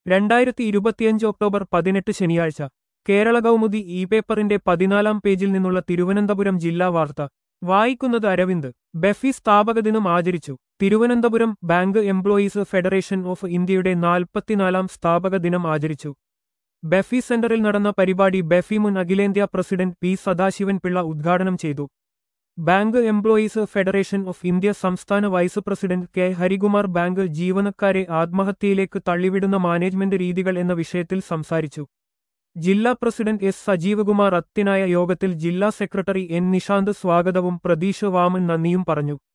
രണ്ടായിരത്തി ഇരുപത്തിയഞ്ച് ഒക്ടോബർ പതിനെട്ട് ശനിയാഴ്ച കേരള കൗമുദി ഇ പേപ്പറിന്റെ പതിനാലാം പേജിൽ നിന്നുള്ള തിരുവനന്തപുരം ജില്ലാ വാർത്ത വായിക്കുന്നത് അരവിന്ദ് ബെഫി സ്ഥാപക ദിനം ആചരിച്ചു Thiruvananthapuram bank employees federation of ഇന്ത്യയുടെ നാൽപ്പത്തിനാലാം സ്ഥാപക ദിനം ആചരിച്ചു ബെഫി സെന്ററിൽ നടന്ന പരിപാടി ബെഫി മുൻ അഖിലേന്ത്യാ പ്രസിഡന്റ് പി സദാശിവൻ പിള്ള ഉദ്ഘാടനം ചെയ്തു bank employees federation of India സംസ്ഥാന vice president K Harikumar bank ജീവനക്കാരെ ആത്മഹത്യയിലേക്ക് തള്ളിവിടുന്ന മാനേജ്മെന്റ് രീതികൾ എന്ന വിഷയത്തിൽ സംസാരിച്ചു ജില്ലാ പ്രസിഡന്റ് എസ് സജീവകുമാർ അത്യനായ യോഗത്തിൽ ജില്ലാ സെക്രട്ടറി എൻ നിഷാന്ത് സ്വാഗതവും പ്രതീഷ് വാമൻ നന്ദിയും പറഞ്ഞു